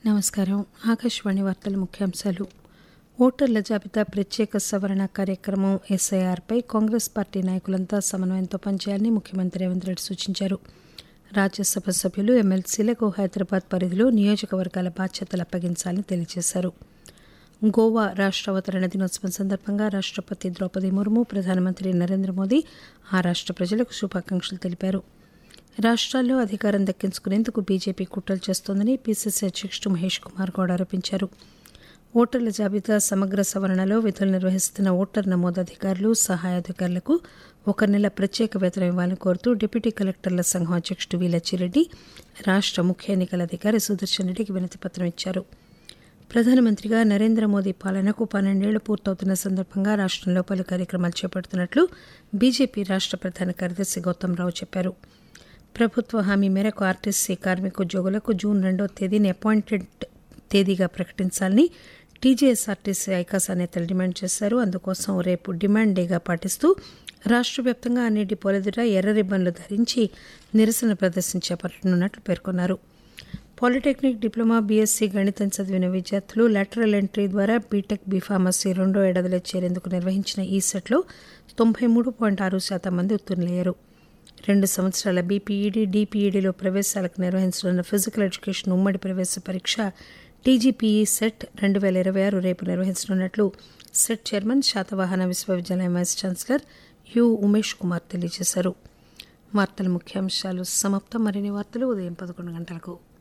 నమస్కారం ఆకాశవాణి వార్తల ముఖ్యాంశాలు ఓటర్ల జాబితా ప్రత్యేక సవరణ కార్యక్రమం ఎస్ఐఆర్పై కాంగ్రెస్ పార్టీ నాయకులంతా సమన్వయంతో పనిచేయాలని ముఖ్యమంత్రి రేవంత్ రెడ్డి సూచించారు రాజ్యసభ సభ్యులు ఎమ్మెల్సీలకు హైదరాబాద్ పరిధిలో నియోజకవర్గాల బాధ్యతలు అప్పగించాలని తెలియజేశారు గోవా రాష్ట్ర అవతరణ దినోత్సవం సందర్భంగా రాష్ట్రపతి ద్రౌపది ముర్ము ప్రధానమంత్రి నరేంద్ర మోదీ ఆ రాష్ట్ర ప్రజలకు శుభాకాంక్షలు తెలిపారు రాష్ట్రాల్లో అధికారం దక్కించుకునేందుకు బీజేపీ కుట్రలు చేస్తోందని పీసీసీ అధ్యక్షుడు మహేష్ కుమార్ గౌడ్ ఆరోపించారు ఓటర్ల జాబితా సమగ్ర సవరణలో విధులు నిర్వహిస్తున్న ఓటర్ నమోదు అధికారులు సహాయ అధికారులకు ఒక నెల ప్రత్యేక వేతనం ఇవ్వాలని కోరుతూ డిప్యూటీ కలెక్టర్ల సంఘం అధ్యక్షుడు వి లచ్చిరెడ్డి రాష్ట్ర ముఖ్య ఎన్నికల అధికారి సుదర్శన్ రెడ్డికి వినతిపత్రం ఇచ్చారు ప్రధానమంత్రిగా నరేంద్ర మోదీ పాలనకు పన్నెండేళ్లు పూర్తవుతున్న సందర్భంగా రాష్ట్రంలో పలు కార్యక్రమాలు చేపడుతున్నట్లు బీజేపీ రాష్ట్ర ప్రధాన కార్యదర్శి గౌతమ్ రావు చెప్పారు ప్రభుత్వ హామీ మేరకు ఆర్టీసీ కార్మికోద్యోగులకు జూన్ రెండో తేదీని అపాయింటెడ్ తేదీగా ప్రకటించాలని టీజీఎస్ఆర్టీసీ ఐకాసా నేతలు డిమాండ్ చేశారు అందుకోసం రేపు డిమాండ్ డేగా పాటిస్తూ రాష్ట్ర వ్యాప్తంగా అన్ని డిపోల ఎదుట ఎర్ర రిబ్బన్లు ధరించి నిరసన ప్రదర్శన చేపట్టనున్నట్లు పేర్కొన్నారు పాలిటెక్నిక్ డిప్లొమా బీఎస్సీ గణితం చదివిన విద్యార్థులు లాటరల్ ఎంట్రీ ద్వారా బీటెక్ బీఫార్మసీ రెండో ఏడాదిలో చేరేందుకు నిర్వహించిన ఈ సెట్లో తొంభై మూడు పాయింట్ ఆరు శాతం మంది ఉత్తీర్ణులయ్యారు రెండు సంవత్సరాల బీపీఈడీ డీపీఈడీలో ప్రవేశాలకు నిర్వహించనున్న ఫిజికల్ ఎడ్యుకేషన్ ఉమ్మడి ప్రవేశ పరీక్ష టీజీపీఈ సెట్ రెండు వేల ఇరవై ఆరు రేపు నిర్వహించనున్నట్లు సెట్ చైర్మన్ శాతవాహన విశ్వవిద్యాలయం vice chancellor U Umesh Kumar తెలియజేశారు వార్తల ముఖ్యాంశాలు సమాప్తం మరిన్ని వార్తలు ఉదయం పదకొండు గంటలకు